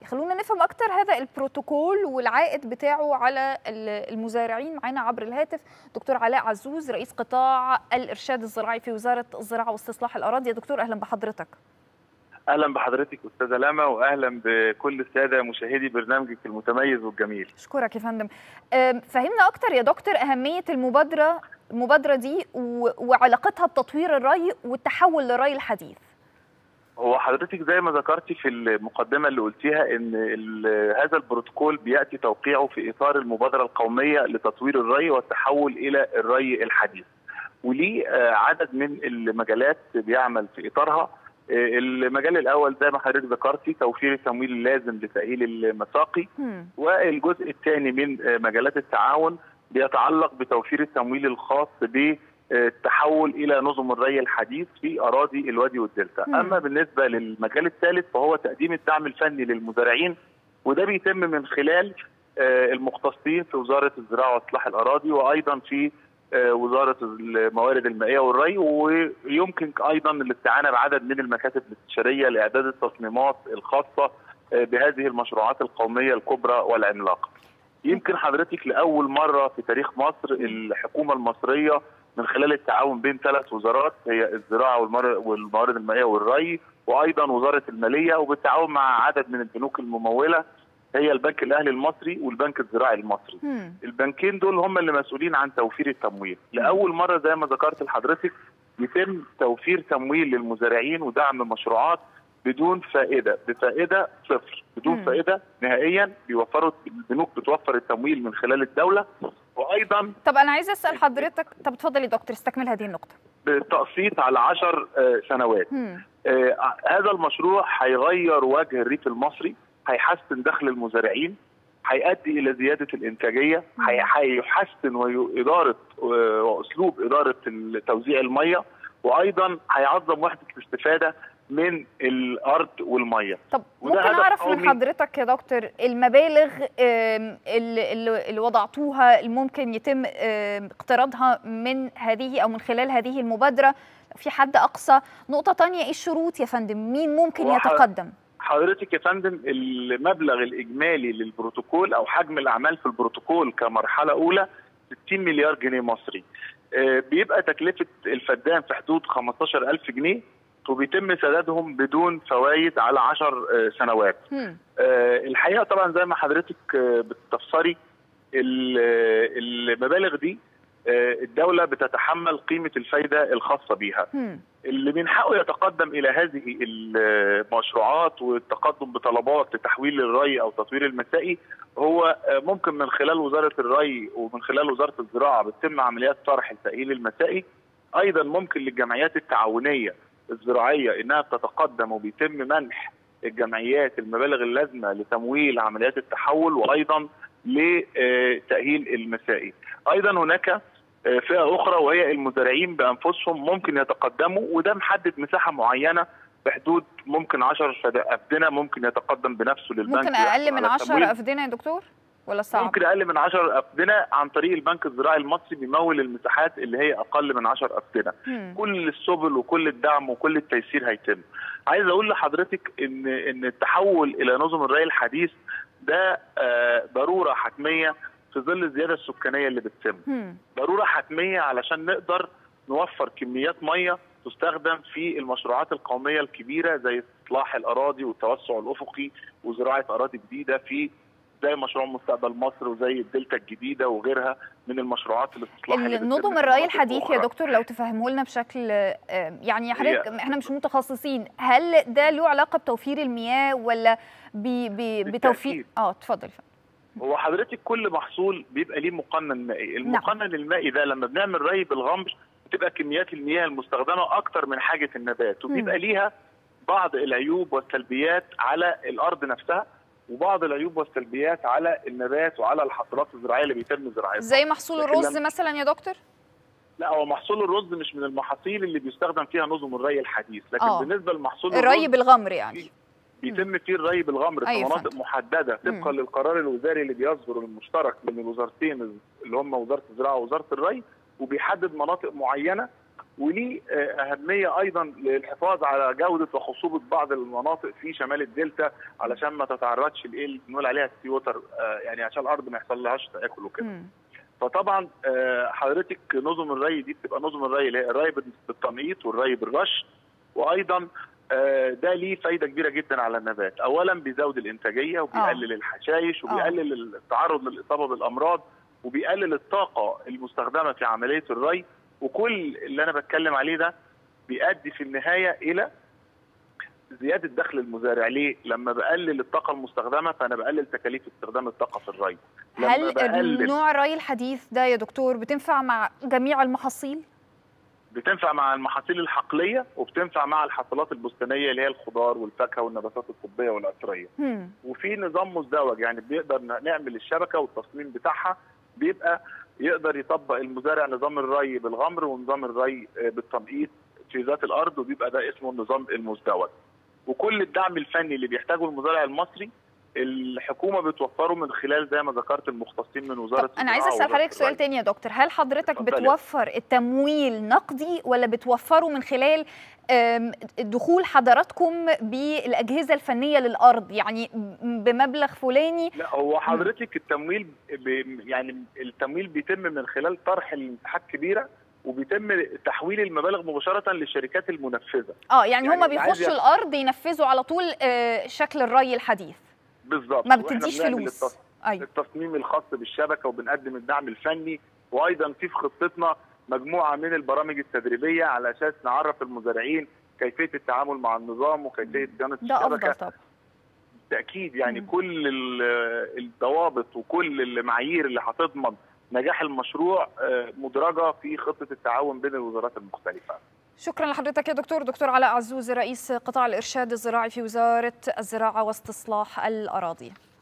خلونا نفهم اكتر هذا البروتوكول والعائد بتاعه على المزارعين معانا عبر الهاتف دكتور علاء عزوز رئيس قطاع الارشاد الزراعي في وزاره الزراعه واستصلاح الاراضي يا دكتور اهلا بحضرتك اهلا بحضرتك استاذه لما واهلا بكل الساده مشاهدي برنامجك المتميز والجميل اشكرك يا فندم فهمنا اكتر يا دكتور اهميه المبادره المبادره دي وعلاقتها بتطوير الري والتحول للري الحديث هو حضرتك زي ما ذكرتي في المقدمه اللي قلتيها ان هذا البروتوكول بياتي توقيعه في اطار المبادره القوميه لتطوير الري والتحول الى الري الحديث وليه عدد من المجالات بيعمل في اطارها المجال الاول زي ما حضرتك ذكرتي توفير التمويل اللازم لتاهيل المساقي والجزء الثاني من مجالات التعاون بيتعلق بتوفير التمويل الخاص بالتحول الى نظم الري الحديث في اراضي الوادي والدلتا، اما بالنسبه للمجال الثالث فهو تقديم الدعم الفني للمزارعين وده بيتم من خلال المختصين في وزاره الزراعه واصلاح الاراضي وايضا في وزاره الموارد المائيه والري ويمكن ايضا الاستعانه بعدد من المكاتب الاستشاريه لاعداد التصميمات الخاصه بهذه المشروعات القوميه الكبرى والعملاقه. يمكن حضرتك لاول مره في تاريخ مصر الحكومه المصريه من خلال التعاون بين ثلاث وزارات هي الزراعه والموارد المائيه والري وايضا وزاره الماليه وبالتعاون مع عدد من البنوك المموله هي البنك الاهلي المصري والبنك الزراعي المصري. مم. البنكين دول هم اللي مسؤولين عن توفير التمويل، لاول مره زي ما ذكرت لحضرتك يتم توفير تمويل للمزارعين ودعم المشروعات بدون فائده، بفائده صفر، بدون مم. فائده نهائيا بيوفروا البنوك بتوفر التمويل من خلال الدوله وايضا طب انا عايزه اسال حضرتك طب اتفضل يا دكتور استكمل هذه النقطه. بالتقسيط على 10 سنوات. مم. آه هذا المشروع هيغير وجه الريف المصري هيحسن دخل المزارعين هيؤدي الى زياده الانتاجيه هيحسن اداره واسلوب اداره توزيع الميه وايضا هيعظم وحده الاستفاده من الارض والميه طب ممكن اعرف من حضرتك يا دكتور المبالغ اللي, اللي وضعتوها اللي ممكن يتم اقتراضها من هذه او من خلال هذه المبادره في حد اقصى نقطه ثانيه ايه الشروط يا فندم مين ممكن يتقدم حضرتك يا فندم المبلغ الاجمالي للبروتوكول او حجم الاعمال في البروتوكول كمرحله اولى 60 مليار جنيه مصري بيبقى تكلفه الفدان في حدود 15000 جنيه وبيتم سدادهم بدون فوائد على 10 سنوات الحقيقه طبعا زي ما حضرتك بتفسري المبالغ دي الدوله بتتحمل قيمه الفايده الخاصه بيها اللي من حقه يتقدم الى هذه المشروعات والتقدم بطلبات لتحويل الري او تطوير المسائي هو ممكن من خلال وزاره الري ومن خلال وزاره الزراعه بتتم عمليات طرح التاهيل المسائي ايضا ممكن للجمعيات التعاونيه الزراعيه انها بتتقدم وبيتم منح الجمعيات المبالغ اللازمه لتمويل عمليات التحول وايضا لتاهيل المسائي. ايضا هناك فئه اخرى وهي المزارعين بانفسهم ممكن يتقدموا وده محدد مساحه معينه بحدود ممكن 10 افدنه ممكن يتقدم بنفسه للبنك ممكن اقل من 10 افدنه يا دكتور؟ ولا صعب؟ ممكن اقل من 10 افدنه عن طريق البنك الزراعي المصري بيمول المساحات اللي هي اقل من 10 افدنه. كل السبل وكل الدعم وكل التيسير هيتم. عايز اقول لحضرتك ان ان التحول الى نظم الري الحديث ده آه ضروره حتميه في ظل الزياده السكانيه اللي بتتم. ضروره حتميه علشان نقدر نوفر كميات ميه تستخدم في المشروعات القوميه الكبيره زي اصلاح الاراضي والتوسع الافقي وزراعه اراضي جديده في زي مشروع مستقبل مصر وزي الدلتا الجديده وغيرها من المشروعات الاستصلاح النظم الري الحديث يا دكتور لو تفهمه لنا بشكل يعني حضرتك احنا مش متخصصين هل ده له علاقه بتوفير المياه ولا بتوفير اه اتفضل هو حضرتك كل محصول بيبقى ليه مقنن مائي المقنن نعم. المائي ده لما بنعمل ري بالغمر بتبقى كميات المياه المستخدمه اكتر من حاجه النبات وبيبقى ليها بعض العيوب والسلبيات على الارض نفسها وبعض العيوب والسلبيات على النبات وعلى الحصولات الزراعيه اللي بيتم زراعتها زي محصول الرز مثلا يا دكتور لا هو محصول الرز مش من المحاصيل اللي بيستخدم فيها نظم الري الحديث لكن أوه. بالنسبه لمحصول الري بالغمر يعني بيتم فيه الري بالغمر في أيوة مناطق محدده طبقا للقرار الوزاري اللي بيصدر المشترك من الوزارتين اللي هم وزاره الزراعه ووزاره الري وبيحدد مناطق معينه وليه اهميه ايضا للحفاظ على جوده وخصوبه بعض المناطق في شمال الدلتا علشان ما تتعرضش لايه اللي بنقول عليها السي ووتر يعني عشان الارض ما يحصل لهاش تاكل وكده. فطبعا حضرتك نظم الري دي بتبقى نظم الري اللي هي الري بالتنقيط والري بالرش وايضا ده ليه فايده كبيره جدا على النبات، اولا بيزود الانتاجيه وبيقلل الحشائش وبيقلل التعرض للاصابه بالامراض وبيقلل الطاقه المستخدمه في عمليه الري وكل اللي انا بتكلم عليه ده بيؤدي في النهايه الى زياده دخل المزارع ليه؟ لما بقلل الطاقه المستخدمه فانا بقلل تكاليف استخدام الطاقه في الري. هل نوع الري الحديث ده يا دكتور بتنفع مع جميع المحاصيل؟ بتنفع مع المحاصيل الحقليه وبتنفع مع الحاصلات البستانيه اللي هي الخضار والفاكهه والنباتات الطبيه والعطريه. وفي نظام مزدوج يعني بيقدر نعمل الشبكه والتصميم بتاعها بيبقى يقدر يطبق المزارع نظام الري بالغمر ونظام الري بالتنقيط في ذات الارض وبيبقى ده اسمه النظام المزدوج. وكل الدعم الفني اللي بيحتاجه المزارع المصري الحكومه بتوفره من خلال زي ما ذكرت المختصين من وزاره انا عايزه اسال حضرتك سؤال تاني يا دكتور هل حضرتك بتوفر التمويل نقدي ولا بتوفره من خلال دخول حضراتكم بالاجهزه الفنيه للارض يعني بمبلغ فلاني لا هو حضرتك التمويل يعني التمويل بيتم من خلال طرح المساحات كبيره وبيتم تحويل المبالغ مباشره للشركات المنفذه اه يعني, يعني هم بيخشوا الارض ينفذوا على طول شكل الري الحديث بالظبط ما بتديش فلوس التص... أيوة. التصميم الخاص بالشبكه وبنقدم الدعم الفني وايضا في في خطتنا مجموعه من البرامج التدريبيه على اساس نعرف المزارعين كيفيه التعامل مع النظام وكيفيه صيانه الشبكه ده افضل طبعا بالتاكيد يعني مم. كل الضوابط وكل المعايير اللي هتضمن نجاح المشروع مدرجه في خطه التعاون بين الوزارات المختلفه شكرا لحضرتك يا دكتور دكتور علاء عزوز رئيس قطاع الإرشاد الزراعي في وزارة الزراعة واستصلاح الأراضي